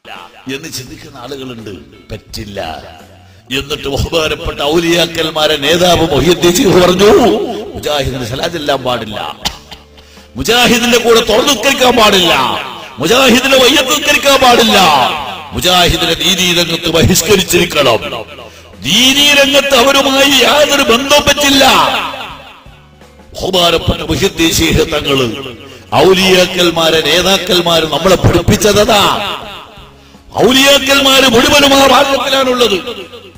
എന്ന് ചിന്തിക്കുന്ന ആളുകളുണ്ട് പറ്റില്ല എന്നിട്ട് ബഹുമാനപ്പെട്ട ഔലിയാക്കന്മാരെ നേതാവ് മൊഹിയുദ്ദീൻ ശിഖ് പറഞ്ഞു മുജാഹിദിന് സലാജെല്ലാം പാടില്ല മുജാഹിദിന്റെ കൂടെ തുറന്നുക്കരിക്കാൻ പാടില്ല മുജാഹിദിനെ വയ്യത്തുക്കരിക്കാൻ പാടില്ല മുജാഹിദിനെ ദീനീ രംഗത്ത് ബഹിഷ്കരിച്ചിരിക്കണം ദീനീ രംഗത്ത് അവരുമായി യാതൊരു ബന്ധവും പറ്റില്ല ബഹുമാനപ്പെട്ട മുഹിദ്ദീൻ ശേഖ് തങ്ങള് ഔലിയാക്കന്മാരെ നേതാക്കന്മാര് നമ്മളെ പഠിപ്പിച്ചതാ ഔലിയാക്കന്മാര് മുഴുവനും ആ ഭാഗത്തിലാണുള്ളത്